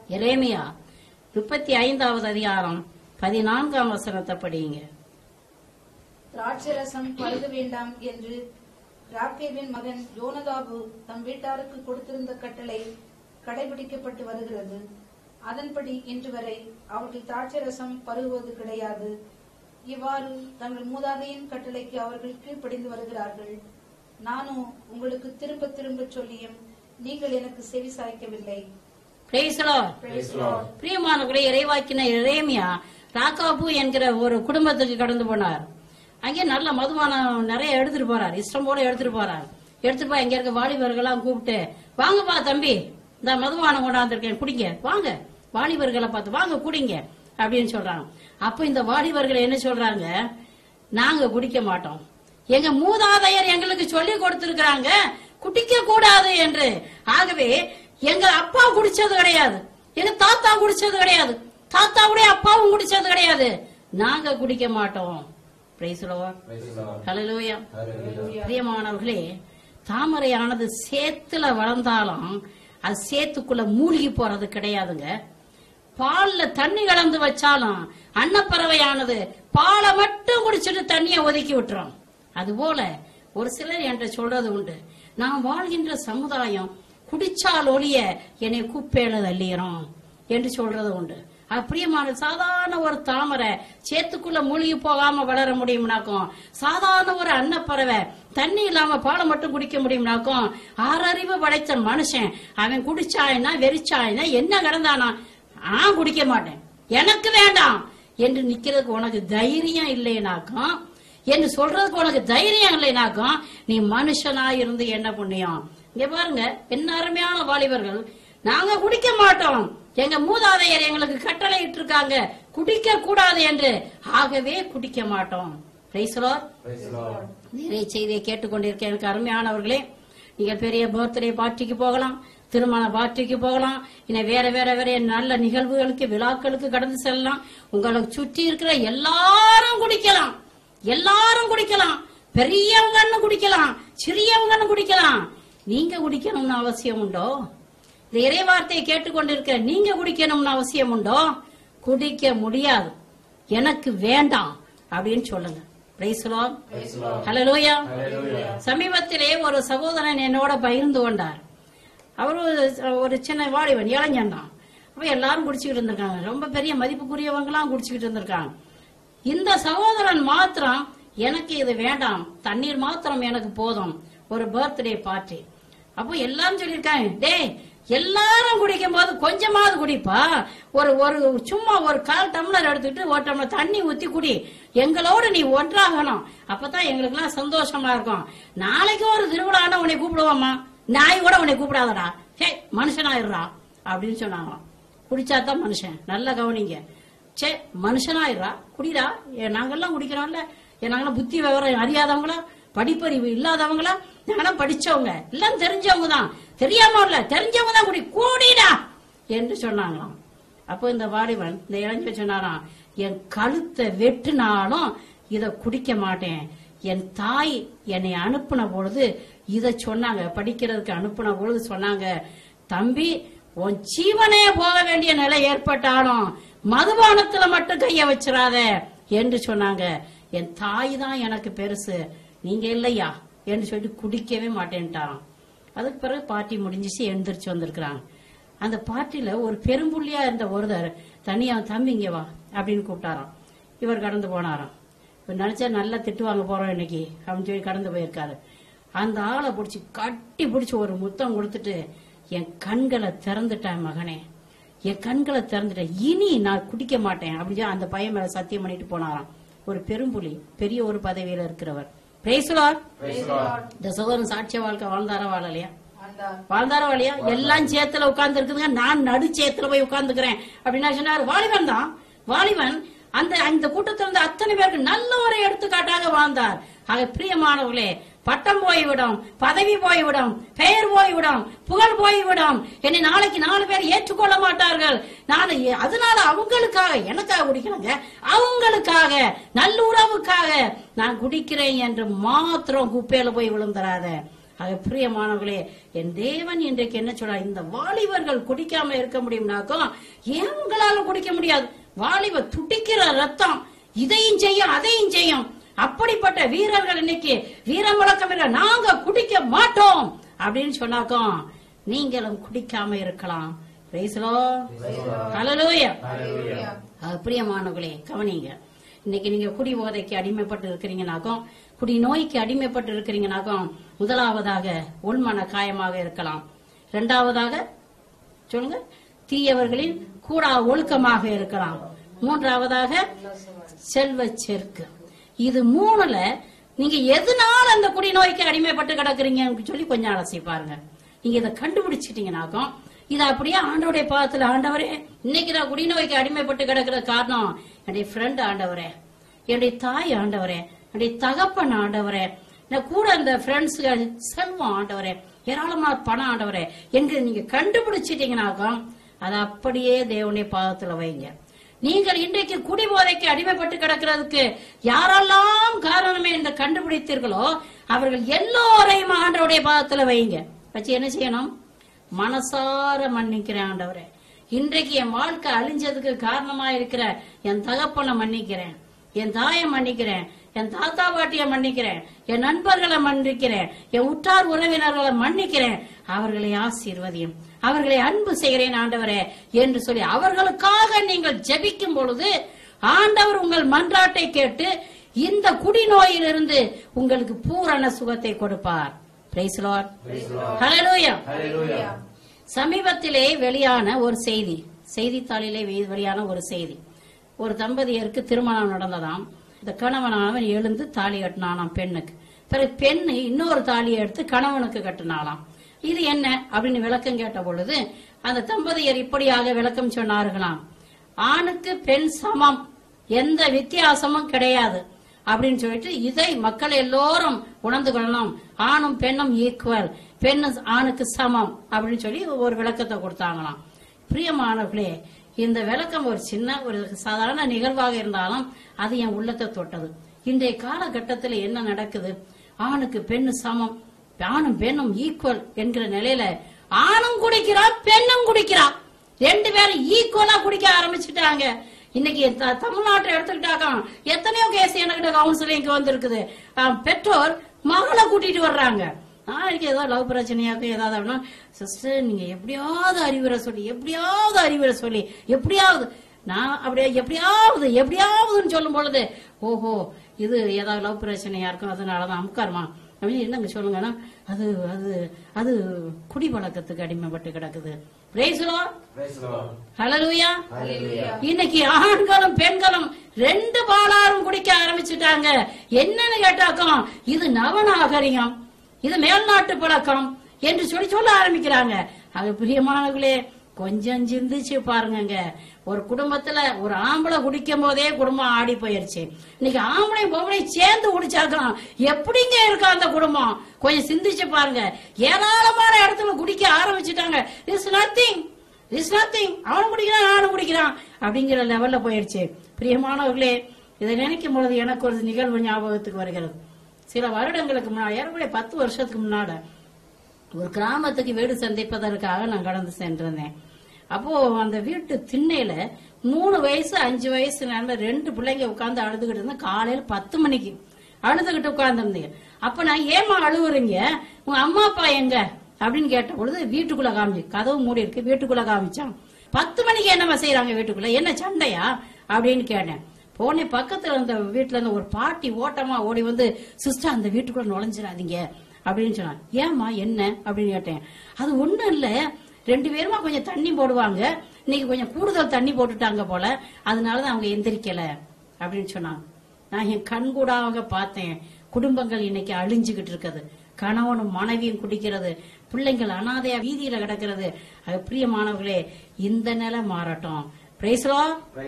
எரேமியா முப்பத்தி ஐந்தாவது அதிகாரம் பதினான்காம் வசனத்தை படியுங்க திராட்சரசம் பருக வேண்டாம் என்று ராக்கேவின் மகன் யோனதாபு தம் வீட்டாருக்கு கொடுத்திருந்த கட்டளை கடைபிடிக்கப்பட்டு வருகிறது அதன்படி இன்று வரை அவர்கள் திராட்சரசம் பருகுவது கிடையாது இவ்வாறு தங்கள் மூதாதையின் கட்டளைக்கு அவர்கள் கீழ்ப்படிந்து வருகிறார்கள் நானும் உங்களுக்கு திரும்ப திரும்ப சொல்லியும் நீங்கள் எனக்கு செவி சாய்க்கவில்லை Praise the Lord. Praise the Lord. பிரியமானவர்களே இறைவாக்கின எரேமியா ராக்காபு என்கிற ஒரு குடும்பத்துக்கு கடந்து போனார் அங்கே நல்ல மதுபானம் நிறைய எடுத்துட்டு போறார் இஷ்டம் போல எடுத்துட்டு போறார் எடுத்துட்டு போய் அங்க இருக்க வாலிபர்கள்லாம் கூப்பிட்டு வாங்கப்பா தம்பி இந்த மதுபானம் கொண்டாந்துருக்கேன் குடிங்க வாங்க வாலிபர்களை பார்த்து வாங்க குடிங்க அப்படின்னு சொல்றாங்க அப்ப இந்த வாலிபர்கள் என்ன சொல்றாங்க நாங்க குடிக்க மாட்டோம் எங்க மூதாதையர் எங்களுக்கு சொல்லி கொடுத்திருக்கிறாங்க குடிக்க கூடாது என்று ஆகவே எங்க அப்பா குடிச்சது கிடையாது எங்க தாத்தா குடிச்சது கிடையாது தாத்தாவுடைய அப்பாவும் குடிச்சது கிடையாது நாங்க குடிக்க மாட்டோம் Praise the Lord. Hallelujah. பிரியமானவர்களே தாமரையானது சேத்துல வளர்ந்தாலும் அது சேத்துக்குள்ள மூழ்கி போறது கிடையாதுங்க பால்ல தண்ணி கலந்து வச்சாலும் அன்னப்பறவையானது பாலை மட்டும் குடிச்சிட்டு தண்ணியை ஒதுக்கி விட்டுரும் அதுபோல ஒரு சிலர் என்ற சொல்றது உண்டு நான் வாழ்கின்ற சமுதாயம் குடிச்சால் ஒழிய என்னை குப்பையில தள்ளிறோம் என்று சொல்றது உண்டு அது பிரியமான சாதாரண ஒரு தாமரை சேத்துக்குள்ள மூழ்கி போகாம வளர முடியும்னாக்கும் சாதாரண ஒரு அன்னப்பறவை தண்ணி இல்லாம பாலை மட்டும் குடிக்க முடியும்னாக்கும் ஆறறிவு படைத்த மனுஷன் அவன் குடிச்சாயினா வெறிச்சாயினா என்ன கிடந்தானா நான் குடிக்க மாட்டேன் எனக்கு வேண்டாம் என்று நிக்கிறதுக்கு உனக்கு தைரியம் இல்லைனாக்கும் என்று சொல்றதுக்கு உனக்கு தைரியம் இல்லைனாக்கும் நீ மனுஷனா இருந்து என்ன புண்ணியம் இங்க பாருங்க என்ன அருமையான வாலிபர்கள் நாங்க குடிக்க மாட்டோம் எங்க மூதாதையர் எங்களுக்கு கட்டளை இருக்காங்க குடிக்க கூடாது என்று ஆகவே குடிக்க மாட்டோம் Praise the Lord. நிறைய செய்தியை கேட்டுக்கொண்டிருக்க எனக்கு அருமையானவர்களே நீங்க பெரிய பர்த்டே பார்ட்டிக்கு போகலாம் திருமண பார்ட்டிக்கு போகலாம் இன்னும் வேற வேற வேற நல்ல நிகழ்வுகளுக்கு விழாக்களுக்கு கடந்து செல்லலாம் உங்களை சுற்றி இருக்கிற எல்லாரும் குடிக்கலாம் எல்லாரும் குடிக்கலாம் பெரியவங்கன்னு குடிக்கலாம் சிறியவங்கன்னு குடிக்கலாம் நீங்க குடிக்கணும்னு அவசியம் உண்டோ இந்த இறைவார்த்தையை கேட்டுக்கொண்டிருக்கிற நீங்க குடிக்கணும்னு அவசியம் உண்டோ குடிக்க முடியாது எனக்கு வேண்டாம் அப்படின்னு சொல்லுங்க Praise the Lord. Hallelujah. சமீபத்திலே ஒரு சகோதரன் என்னோட பகிர்ந்து கொண்டார் அவர் ஒரு- ஒரு சின்ன வாலிபன் இளைஞன் தான் அப்ப எல்லாரும் குடிச்சுக்கிட்டு இருந்திருக்காங்க ரொம்ப பெரிய மதிப்புக்குரியவங்களாம் குடிச்சுக்கிட்டு இருந்திருக்காங்க இந்த சகோதரன் மாத்திரம் எனக்கு இது வேண்டாம் தண்ணீர் மாத்திரம் எனக்கு போதும் ஒரு பர்த்டே பார்ட்டி அப்போ எல்லாரும் சொல்லியிருக்காங்க டேய் எல்லாரும் குடிக்கும் போது கொஞ்சமாவது குடிப்பா ஒரு ஒரு சும்மா ஒரு கால் டம்ளர் எடுத்துக்கிட்டு ஒரு டம்ளர் தண்ணி ஊத்தி குடி எங்களோட நீ ஒன்றாகணும் அப்பதான் எங்களுக்கு எல்லாம் சந்தோஷமா இருக்கும் நாளைக்கு ஒரு திருவிழான்னா உன்னை கூப்பிடுவோமா நாய் கூட உன்னை கூப்பிடாதடா ஹே மனுஷனாயிடுறா அப்படின்னு சொன்னாங்களாம் குடிச்சாதான் மனுஷன் நல்லா கவனிங்க சே மனுஷனாயிடுறா குடிடா ஏ, நாங்கெல்லாம் குடிக்கிறோம்ல ஏ, நாங்கெல்லாம் புத்தி விவரம் அறியாதவங்களா படிப்பறிவு இல்லாதவங்களா நாங்கெல்லாம் படிச்சவங்க எல்லாம் தெரிஞ்சவங்க தான் தெரியாம இல்ல தெரிஞ்சவங்க தான் குடி கூடிடா என்று சொன்னாங்களாம் அப்போ இந்த வாலிபன் இந்த இளைஞர் சொன்னாராம் என் கழுத்தை வெட்டினாலும் இத குடிக்க மாட்டேன் என் தாய் என்னை அனுப்புன பொழுது இத சொன்னாங்க படிக்கிறதுக்கு அனுப்புன பொழுது சொன்னாங்க தம்பி உன் ஜீவனே போக வேண்டிய நிலை ஏற்பட்டாலும் மதுபானத்துல மட்டும் கைய வச்சிடாத என்று சொன்னாங்க என் தாய் தான் எனக்கு பெருசு நீங்க இல்லையா என்று சொல்லிட்டு குடிக்கவே மாட்டேன்ட்டாராம் அதுக்கு பிறகு பார்ட்டி முடிஞ்சிச்சு எழுந்திரிச்சு வந்திருக்கிறாங்க அந்த பார்ட்டில ஒரு பெரும்புள்ளியா இருந்த ஒருத்தர் தனியா தம்பி இங்க வா அப்படின்னு கூப்பிட்டாராம் இவர் கடந்து போனாராம் இவர் நினைச்சா நல்லா திட்டு வாங்க போறோம் இன்னைக்கு அப்படின்னு சொல்லி கடந்து போயிருக்காரு அந்த ஆளை பிடிச்சி கட்டி பிடிச்சி ஒரு முத்தம் கொடுத்துட்டு என் கண்களை திறந்துட்டேன் மகனே என் கண்களை திறந்துட்டேன் இனி நான் குடிக்க மாட்டேன் அப்படின்னு சொல்லி அந்த பையன் மேல சத்தியம் பண்ணிட்டு போனாராம் ஒரு பெரும்புலி பெரிய ஒரு பதவியில இருக்கிறவர் பிரேசுலார் இந்த சகோதரன் சாட்சிய வாழ்க்கை வாழ்ந்தாரா வாழலையா ஆண்டார் வாழ்ந்தாரா வாழையா எல்லாம் சேத்துல உட்கார்ந்து இருக்குதுங்க நான் நடு சேத்துல போய் உட்கார்ந்துக்கிறேன் அப்படின்னா சொன்னாரு வாலிபன் தான் வாலிபன் அந்த அந்த கூட்டத்தில் இருந்த அத்தனை பேருக்கு நல்ல ஒரு எடுத்துக்காட்டாக வாழ்ந்தார் ஆக பிரியமானவர்களே பட்டம் போய்விடும் பதவி போய்விடும் பெயர் போய்விடும் புகழ் போய்விடும் என்னை நாளைக்கு நாலு பேர் ஏற்றுக்கொள்ள மாட்டார்கள் நான் எ- அதனால அவங்களுக்காக எனக்காக குடிக்கணுங்க அவங்களுக்காக நல்லுறவுக்காக நான் குடிக்கிறேன் என்று மாத்திரம் குப்பையில போய் விழுந்துறாத அது பிரியமானவர்களே என் தேவன் இன்றைக்கு என்ன சொல்ற இந்த வாலிபர்கள் குடிக்காம இருக்க முடியும்னாக்கும் ஏன் உங்களால குடிக்க முடியாது வாலிபர் துடிக்கிற ரத்தம் இதையும் செய்யும் அதையும் செய்யும் அப்படிப்பட்ட வீரர்கள் இன்னைக்கு வீர முழக்கம் இல்ல நாங்க குடிக்க மாட்டோம் அப்படின்னு சொன்னாக்கும் நீங்களும் குடிக்காம இருக்கலாம் Praise the Lord. Hallelujah. அது பிரியமானவர்களே கவனிங்க இன்னைக்கு நீங்க குடி போதைக்கு அடிமைப்பட்டு இருக்கிறீங்கனாக்கும் குடி நோய்க்கு அடிமைப்பட்டு இருக்கிறீங்கனாக்கும் முதலாவதாக உள்மன காயமாக இருக்கலாம் இரண்டாவதாக சொல்லுங்க தீயவர்களின் கூடா ஒழுக்கமாக இருக்கலாம் மூன்றாவதாக செல்வ செருக்கு இது மூணுல நீங்க எதனால அந்த குடி நோய்க்கு அடிமைப்பட்டு கிடக்குறீங்கன்னு சொல்லி கொஞ்சம் அலசி பாருங்க நீங்க இதை கண்டுபிடிச்சிட்டீங்கனாக்கும் இத அப்படியே ஆண்டவருடைய பாதத்துல ஆண்டவரே இன்னைக்கு நான் குடிநோய்க்கு அடிமைப்பட்டு கிடக்கிற காரணம் என்னுடைய ஃப்ரெண்ட் ஆண்டவரே என்னுடைய தாய் ஆண்டவரே என்னுடைய தகப்பன் ஆண்டவரே நான் கூட அந்த ஃப்ரெண்ட்ஸ் செல்வம் ஆண்டவரே ஏராளமான பணம் ஆண்டவரே எங்க நீங்க கண்டுபிடிச்சிட்டீங்கனாக்கும் அதை அப்படியே தேவனுடைய பாதத்துல வைங்க நீங்கள் இன்றைக்கு குடிபோதைக்கு அடிமைப்பட்டு கிடக்கிறதுக்கு யாரெல்லாம் காரணமே என்று கண்டுபிடித்தீர்களோ அவர்கள் எல்லோரையும் ஆண்டவருடைய பாதத்துல வைங்க வச்சு என்ன செய்யணும் மனசார மன்னிக்கிறேன் ஆண்டவரே இன்றைக்கு என் வாழ்க்கை அழிஞ்சதுக்கு காரணமா இருக்கிற என் தகப்பனை மன்னிக்கிறேன் என் தாயை மன்னிக்கிறேன் என் தாத்தா பாட்டியை மன்னிக்கிறேன் என் நண்பர்களை மன்னிக்கிறேன் என் உற்றார் உறவினர்களை மன்னிக்கிறேன் அவர்களை ஆசீர்வதியும் அவர்களை அன்பு செய்கிறேன் ஆண்டவரே என்று சொல்லி அவர்களுக்காக நீங்கள் ஜெபிக்கும் பொழுது ஆண்டவர் உங்கள் மன்றாட்டை கேட்டு இந்த குடிநோயிலிருந்து உங்களுக்கு பூரண சுகத்தை கொடுப்பார் பிரைஸ் லார்ட் ஹalleluya சமீபத்திலே வெளியான ஒரு செய்தி செய்தித்தாளிலே வெ- வெளியான ஒரு செய்தி ஒரு தம்பதியருக்கு திருமணம் நடந்ததாம் இந்த கணவனானவன் எழுந்து தாலி கட்டினானாம் பெண்ணுக்கு பிறகு பெண்ணு இன்னொரு தாலியை எடுத்து கணவனுக்கு கட்டினாலாம் இது என்ன அப்படின்னு விளக்கம் கேட்ட பொழுது அந்த தம்பதியர் இப்படியாக விளக்கம் சொன்னார்களாம் ஆணுக்கு பெண் சமம் எந்த வித்தியாசமும் கிடையாது அப்படின்னு சொல்லிட்டு இதை மக்கள் எல்லோரும் உணர்ந்து கொள்ளணும் ஆணும் பெண்ணும் ஈக்குவல் பெண்ணு ஆணுக்கு சமம் அப்படின்னு சொல்லி ஒரு விளக்கத்தை கொடுத்தாங்களாம் பிரியமானவர்களே இந்த விளக்கம் ஒரு சின்ன ஒரு சாதாரண நிகழ்வாக இருந்தாலும் அது என் உள்ளத்தை தொட்டது இன்றைய காலகட்டத்தில் என்ன நடக்குது ஆணுக்கு பெண்ணு சமம் ஆணும் பெண்ணும் ஈக்குவல் என்கிற நிலையில ஆணும் குடிக்கிறான் பெண்ணும் குடிக்கிறான் ரெண்டு பேரும் ஈக்குவலா குடிக்க ஆரம்பிச்சுட்டாங்க இன்னைக்கு த- தமிழ்நாட்டை எடுத்துக்கிட்டாக்கா எத்தனையோ கேஸ் என்கிட்ட கவுன்சிலிங்க்கு வந்திருக்குது ஆஹ், பெற்றோர் மகளை கூட்டிட்டு வர்றாங்க நாளைக்கு ஏதோ லவ் பிரச்சனையாக்கும் ஏதாவது அப்படின்னா சிஸ்டர் நீங்க எப்படியாவது அறிவுரை சொல்லி எப்படியாவது அறிவுரை சொல்லி எப்படியாவது நான் அப்படியே எப்படியாவது எப்படியாவதுன்னு சொல்லும் பொழுது ஓஹோ இது ஏதாவது லவ் பிரச்சனையா இருக்கும் அதனாலதான் அமுக்காருமா அப்படின்னு என்னங்க சொல்லுங்கன்னா அது அது அது குடிப்பழக்கத்துக்கு அடிமைப்பட்டு கிடக்குது Praise the Lord. ஹalleluya இன்னைக்கு ஆண்களும் பெண்களும் ரெண்டு பாலாரும் குடிக்க ஆரம்பிச்சுட்டாங்க என்னன்னு கேட்டாக்கும் இது நவநாகரிகம் இது மேல்நாட்டு பழக்கம் என்று சொல்லி சொல்ல ஆரம்பிக்கிறாங்க அது பிரியமானவர்களே கொஞ்சம் சிந்திச்சு பாருங்கங்க ஒரு குடும்பத்துல ஒரு ஆம்பளை குடிக்கும் போதே குடும்பம் ஆடி போயிருச்சு இன்னைக்கு ஆம்பளை பொம்பளை சேர்ந்து குடிச்சாக்கலாம் எப்படிங்க இருக்கும் அந்த குடும்பம் கொஞ்சம் சிந்திச்சு பாருங்க ஏராளமான இடத்துல குடிக்க ஆரம்பிச்சுட்டாங்க இட்ஸ் நத்திங் இட்ஸ் நத்திங் அவனும் குடிக்கிறான் நானும் குடிக்கிறான் அப்படிங்கிற லெவல்ல போயிருச்சு பிரியமானவர்களே இதை நினைக்கும் பொழுது எனக்கு ஒரு நிகழ்வு ஞாபகத்துக்கு வருகிறது சில வருடங்களுக்கு முன்னாடி ஏறக்குறைய பத்து வருஷத்துக்கு முன்னாடி ஒரு கிராமத்துக்கு வீடு சந்திப்பதற்காக நான் கடந்து சென்றிருந்தேன் அப்போ அந்த வீட்டு திண்ணையில மூணு வயசு அஞ்சு வயசு நடந்த ரெண்டு பிள்ளைங்க உட்கார்ந்து அழுதுகிட்டு இருந்தா காலையில பத்து மணிக்கு அழுதுகிட்டு உட்கார்ந்துருந்தீங்க அப்ப நான் ஏமா அழுவுறீங்க உங்க அம்மா அப்பா எங்க அப்படின்னு கேட்ட பொழுது வீட்டுக்குள்ள காமிச்சு கதவு மூடி இருக்கு வீட்டுக்குள்ள காமிச்சான் பத்து மணிக்கு என்னம்மா செய்யறாங்க வீட்டுக்குள்ள என்ன சண்டையா அப்படின்னு கேட்டேன் போனே பக்கத்துல இருந்த வீட்டுல இருந்து ஒரு பாட்டி ஓட்டமா ஓடி வந்து சிஸ்டர் அந்த வீட்டுக்குள்ள நுழைஞ்சிடாதீங்க அப்படின்னு சொன்னான் ஏமா என்ன அப்படின்னு கேட்டேன் அது ஒண்ணும் இல்ல ரெண்டு பேருமா கொஞ்சம் தண்ணி போடுவாங்க இன்னைக்கு கொஞ்சம் கூடுதல் தண்ணி போட்டுட்டாங்க போல அதனாலதான் அவங்க எந்திரிக்கல அப்படின்னு சொன்னாங்க நான் என் கண் கூடாக பார்த்தேன் குடும்பங்கள் இன்னைக்கு அழிஞ்சுகிட்டு இருக்குது கணவனும் மனைவியும் குடிக்கிறது பிள்ளைங்கள் அனாதையா வீதியில கிடக்கிறது அது பிரியமானவர்களே இந்த நிலை மாறட்டும் பிரைஸ்லோ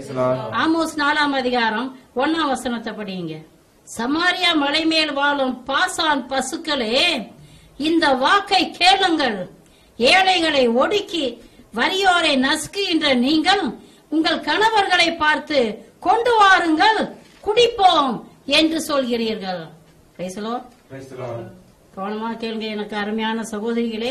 ஆமோஸ் நாலாம் அதிகாரம் ஒன்னாம் வசனத்தை படியுங்க சமாரியா மலை மேல் வாழும் பாசான் பசுக்களே இந்த வாக்கை கேளுங்கள் ஏழைகளை ஒடுக்கி வறியோரை நசுக்குகின்ற நீங்கள் உங்கள் கணவர்களை பார்த்து கொண்டு வாருங்கள் குடிப்போம் என்று சொல்கிறீர்கள் Praise the Lord. கவனமா கேளுங்க எனக்கு அருமையான சகோதரிகளே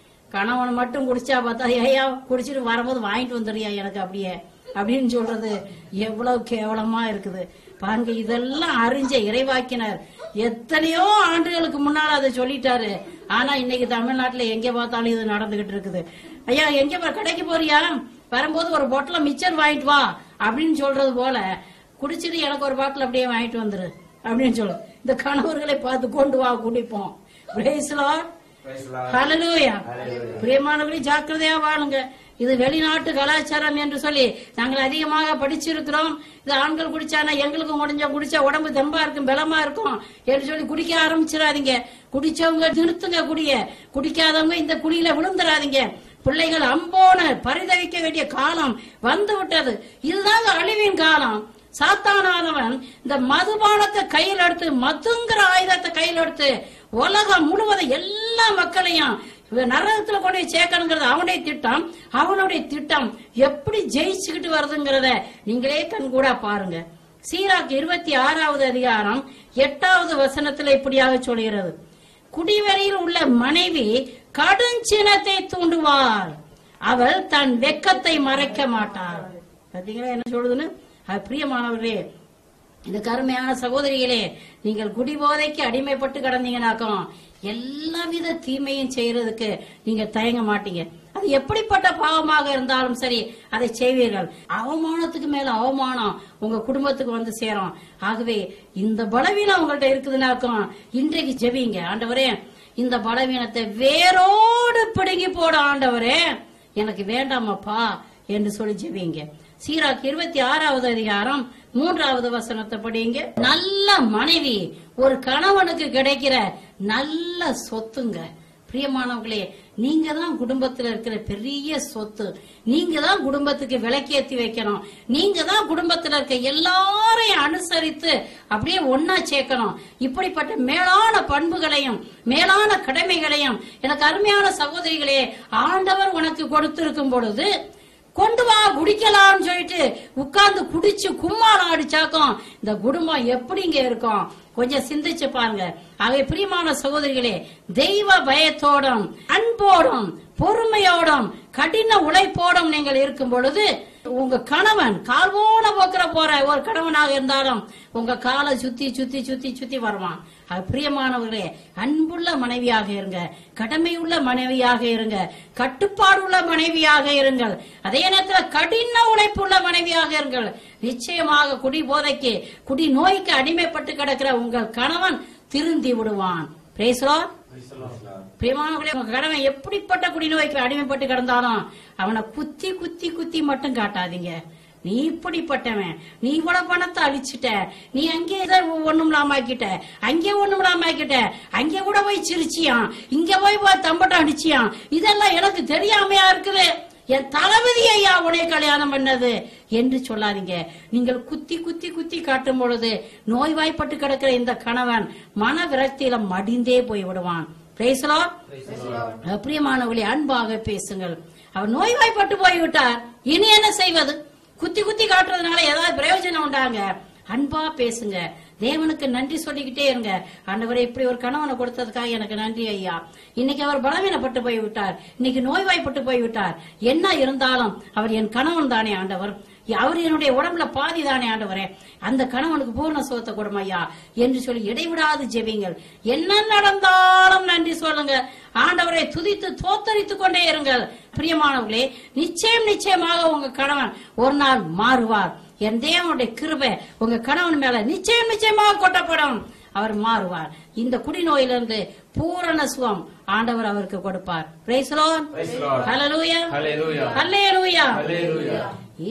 கணவன் மட்டும் குடிச்சா பார்த்தா ஐயா குடிச்சிட்டு வரும்போது வாங்கிட்டு வந்துடுறியா எனக்கு அப்படியே அப்படின்னு சொல்றது எவ்வளவு கேவலமா இருக்குது பாருங்க இதெல்லாம் அறிஞ்ச இறைவாக்கினர் எத்தனையோ ஆண்டுகளுக்கு முன்னால அதை சொல்லிட்டாரு ஆனா இன்னைக்கு தமிழ்நாட்டுல எங்க பார்த்தாலும் இது நடந்துகிட்டு இருக்குது ஐயா எங்க போ- கடைக்கு போறியா வரும்போது ஒரு பொட்டலம் மிச்சர் வாங்கிட்டு வா அப்படின்னு சொல்றது போல குடிச்சிட்டு எனக்கு ஒரு பாட்டில் அப்படியே வாங்கிட்டு வந்துரு அப்படின்னு சொல்லு இந்த கணவர்களை பார்த்து கொண்டு வா குடிப்போம் Praise the Lord. Hallelujah. பிரியமானவர்களே ஜாக்கிரதையா வாழுங்க இது வெளிநாட்டு கலாச்சாரம் என்று சொல்லி நாங்கள் அதிகமாக படிச்சிருக்கிறோம் இது ஆண்கள் குடிச்சானா எங்களுக்கும் முடிஞ்ச குடிச்சா உடம்பு தெம்பா இருக்கும் பலமா இருக்கும் என்று சொல்லி குடிக்க ஆரம்பிச்சிடாதீங்க குடிச்சவங்க நிறுத்துங்க குடிய குடிக்காதவங்க இந்த குடியில விழுந்துடாதீங்க பிள்ளைகள் அம்போன பரிதவிக்க வேண்டிய காலம் வந்து விட்டது இதுதாங்க அழிவின் காலம் சாத்தானானவன் இந்த மதுபானத்தை கையில் எடுத்து மதுங்கிற ஆயுதத்தை கையில் எடுத்து உலகம் முழுவதும் எல்லா மக்களையும் இவன் நரகத்துல கொண்டு போய் சேர்க்கணுங்கிறது அவனுடைய திட்டம் அவனுடைய திட்டம் எப்படி ஜெயிச்சுக்கிட்டு வருதுங்கிறத நீங்களே கண்கூடா பாருங்க சீராக்கு இருபத்தி ஆறாவது அதிகாரம் எட்டாவது வசனத்துல இப்படியாக சொல்கிறது குடிவெறியில் உள்ள மனைவி கடுஞ்சினத்தை தூண்டுவாள் அவள் தன் வெக்கத்தை மறைக்க மாட்டாள் பாத்தீங்களா என்ன சொல்லுதுன்னு அது பிரியமானவர்களே இந்த கருமையான சகோதரிகளே நீங்கள் குடிபோதைக்கு அடிமைப்பட்டு கிடந்தீங்கனாக்கும் எல்லாவித தீமையும் செய்யறதுக்கு நீங்க தயங்க மாட்டீங்க அது எப்படிப்பட்ட பாவமாக இருந்தாலும் சரி அதை செய்வீர்கள் அவமானத்துக்கு மேல அவமானம் உங்க குடும்பத்துக்கு வந்து சேரும் ஆகவே இந்த பலவீனம் உங்கள்ட்ட இருக்குதுனாக்கும் இன்றைக்கு ஜெபிங்க ஆண்டவரே இந்த பலவீனத்தை வேரோடு பிடுங்கி போட ஆண்டவரே எனக்கு வேண்டாமப்பா என்று சொல்லி ஜெபிங்க சீராக் இருபத்தி ஆறாவது அதிகாரம் மூன்றாவது வசனத்தை படிங்க நல்ல மனைவி ஒரு கணவனுக்கு கிடைக்கிற நல்ல சொத்துங்க பிரியமானவர்களே நீங்க தான் குடும்பத்துல இருக்கிற பெரிய சொத்து நீங்க தான் குடும்பத்துக்கு விளக்கேத்தி வைக்கணும் நீங்க தான் குடும்பத்துல இருக்க எல்லாரையும் அனுசரித்து அப்படியே ஒன்னா சேர்க்கணும் இப்படிப்பட்ட மேலான பண்புகளையும் மேலான கடமைகளையும் எனக்கு அருமையான சகோதரிகளே ஆண்டவர் உனக்கு கொடுத்திருக்கும் பொழுது கொண்டு வா குடிக்கலாம்னு சொல்லிட்டு உட்கார்ந்து குடிச்சு கும்மாளம் அடிச்சாக்கும் இந்த குடும்பம் எப்படிங்க இருக்கும் கொஞ்சம் சிந்திச்சு பாருங்க ஆகவே பிரியமான சகோதரிகளே தெய்வ பயத்தோடும் அன்போடும் பொறுமையோடும் கடின உழைப்போடும் நீங்கள் இருக்கும் பொழுது உங்க கணவன் கால்வோன போக்குற போற ஒரு கணவனாக இருந்தாலும் உங்க காலை சுத்தி சுத்தி சுத்தி சுத்தி வருவான் அது பிரியமானவர்களே அன்புள்ள மனைவியாக இருங்க கடமையுள்ள மனைவியாக இருங்க கட்டுப்பாடுள்ள மனைவியாக இருங்கள் அதே நேரத்தில் கடின உழைப்புள்ள மனைவியாக இருங்கள் நிச்சயமாக குடி போதைக்கு குடி நோய்க்கு அடிமைப்பட்டு கிடக்கிற உங்கள் கணவன் திருந்தி விடுவான் பிரேசலோ பிரியமானவர்களே உங்க கணவன் எப்படிப்பட்ட குடிநோய்க்கு அடிமைப்பட்டு கிடந்தாலும் அவனை குத்தி குத்தி குத்தி மட்டும் காட்டாதீங்க நீ இப்படிப்பட்டவன் நீ இவ்வளவு பணத்தை அழிச்சிட்ட நீ அங்கே இதை ஒண்ணும் இல்லாம ஆக்கிட்ட அங்கே ஒண்ணும் இல்லாம ஆக்கிட்ட அங்கே கூட போய் சிரிச்சியான் இங்க போய் போய் தம்பட்டம் அடிச்சியான் இதெல்லாம் எனக்கு தெரியாமையா இருக்குது என் தளபதி ஐயா உன்னை கல்யாணம் பண்ணது என்று சொல்லாதீங்க நீங்கள் குத்தி குத்தி குத்தி காட்டும் பொழுது நோய்வாய்ப்பட்டு கிடக்கிற இந்த கணவன் மன விரக்தியில மடிந்தே போய் விடுவான் பேசலோ பிரியமானவர்களே அன்பாக பேசுங்கள் அவர் நோய்வாய்ப்பட்டு போய்விட்டார் இனி என்ன செய்வது குத்தி குத்தி காட்டுறதுனால ஏதாவது பிரயோஜனம் உண்டாங்க அன்பா பேசுங்க தேவனுக்கு நன்றி சொல்லிக்கிட்டே இருங்க ஆண்டவரே இப்படி ஒரு கணவனை கொடுத்ததுக்காக எனக்கு நன்றி ஐயா இன்னைக்கு அவர் பலவீனப்பட்டு போய் விட்டார் இன்னைக்கு நோய்வாய்ப்பட்டு போய் விட்டார் என்ன இருந்தாலும் அவர் என் கணவன் தானே ஆண்டவர் அவர் என்னுடைய உடம்புல பாதி தானே ஆண்டவரே அந்த கணவனுக்கு பூர்ண சுகத்தை கொடுமை ஐயா என்று சொல்லி இடைவிடாது ஜெபிங்கள் என்ன நடந்தாலும் நன்றி சொல்லுங்க ஆண்டவரை துதித்து தோத்தரித்துக் கொண்டே இருங்கள் பிரியமானவர்களே நிச்சயம் நிச்சயமாக உங்க கணவன் ஒரு நாள் மாறுவார் என் தேவனுடைய கிருபை உங்க கணவன் மேல நிச்சயம் நிச்சயமாக கொட்டப்படும் அவர் மாறுவார் இந்த குடிநோயிலிருந்து பூரண சுகம் ஆண்டவர் அவருக்கு கொடுப்பார் Praise the Lord. Praise the Lord. Hallelujah. Hallelujah. Hallelujah. Hallelujah.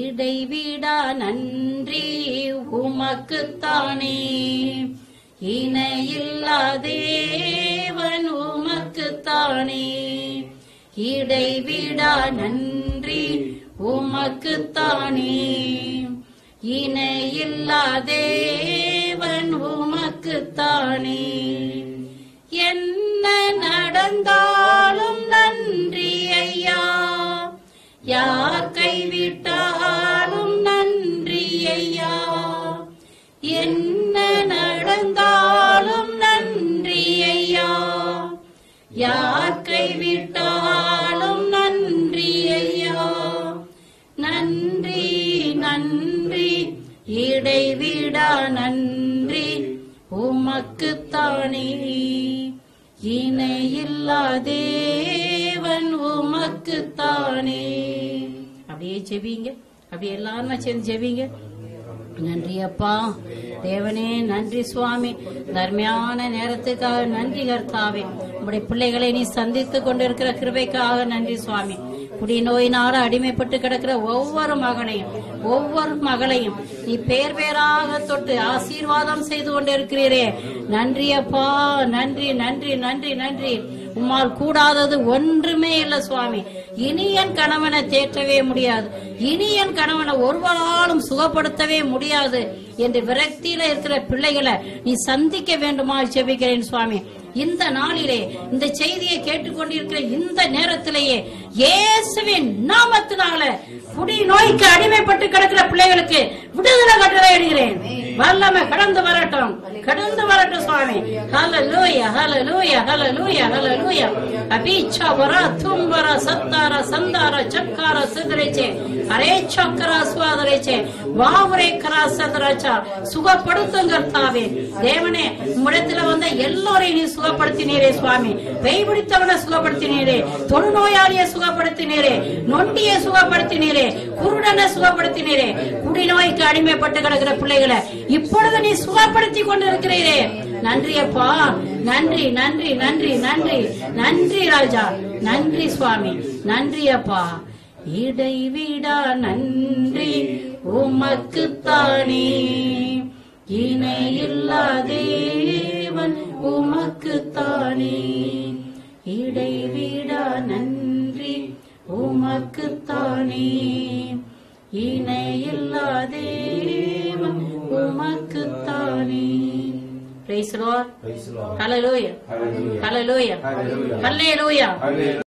இடைவிடா நன்றி உமக்குத்தானே இணையில்லா தேவன் உமக்குத்தானே இடைவிடா நன்றி உமக்குத்தானே இணையில்லா தேவன் உமக்குத்தானே என்ன நடந்தாலும் நன்றி ஐயா யார் கைவிட்டாலும் நன்றி ஐயா என்ன நடந்தாலும் நன்றி ஐயா நன்றி நன்றி இடைவிடா நன்றி உமக்குத்தானே இணையில்லா தேவன் உமக்குத்தானே அப்படியே ஜெபிங்க அப்படியே எல்லாருமே சேர்ந்து ஜெபிங்க நன்றி அப்பா தேவனே நன்றி சுவாமி தர்மையான நேரத்துக்காக நன்றி கர்த்தாவே உங்களுடைய பிள்ளைகளை நீ சந்தித்து கொண்டிருக்கிற கிருபைக்காக நன்றி சுவாமி குடி நோயினால அடிமைப்பட்டு கிடக்கிற ஒவ்வொரு மகனையும் ஒவ்வொரு மகளையும் நீ பேர் பேராக தொட்டு ஆசீர்வாதம் செய்து கொண்டிருக்கிறீரே நன்றி அப்பா நன்றி நன்றி நன்றி நன்றி உம்மால் கூடாதது ஒன்றுமே இல்ல சுவாமி இனி என் கணவனை தேற்றவே முடியாது இனி என் கணவனை ஒருவராலும் சுகப்படுத்தவே முடியாது என்று விரக்தியில இருக்கிற பிள்ளைகளை நீ சந்திக்க வேண்டுமா ஜெபிக்கிறேன் சுவாமி இந்த நாளிலே இந்த செய்தியை கேட்டுக்கொண்டிருக்கிற இந்த நேரத்திலேயே இயேசுவின் நாமத்தினால குடி நோய்க்கு அடிமைப்பட்டு கிடக்கிற பிள்ளைகளுக்கு விடுதலை கட்டளை இடுகிறேன் வல்லமை கடந்து வரட்டும் கடந்து வரட்டும் சுவாமி ஹalleluya ஹalleluya ஹalleluya ஹalleluya அபிச்சா வர தும்பர சத்தார சந்தார சக்கார சிதரைச்சே அரே சக்கர சுவாதரைச்சே வாவரே கரா சதராச்சா சுகப்படுத்தும் கர்த்தாவே தேவனே உம்மிடத்துல வந்த எல்லோரையும் நீ சுகப்படுத்தினீரே சுவாமி பேய் பிடித்தவனை சுகப்படுத்தினீரே தொழுநோயாளியை சுகப்படுத்தினீரே நொண்டியை சுகப்படுத்தினீரே குருடனை சுகப்படுத்தினீரே குடிநோய்க்கு அடிமைப்பட்டு கிடக்கிற பிள்ளைகளை இப்பொழுது நீ சுகப்படுத்தி கொண்டிருக்கிறீரே நன்றி அப்பா நன்றி நன்றி நன்றி நன்றி நன்றி ராஜா நன்றி சுவாமி நன்றி அப்பா இடைவிடா நன்றி உமக்குத்தானே இணையில்லா தேவன் உமக்குத்தானே இடைவிடா நன்றி உமக்குத்தானே இணையில்லா தேவன் உமக்குத்தானே Praise the Lord. Praise the Lord. Hallelujah. Hallelujah. Hallelujah. Hallelujah. Hallelujah. Hallelujah.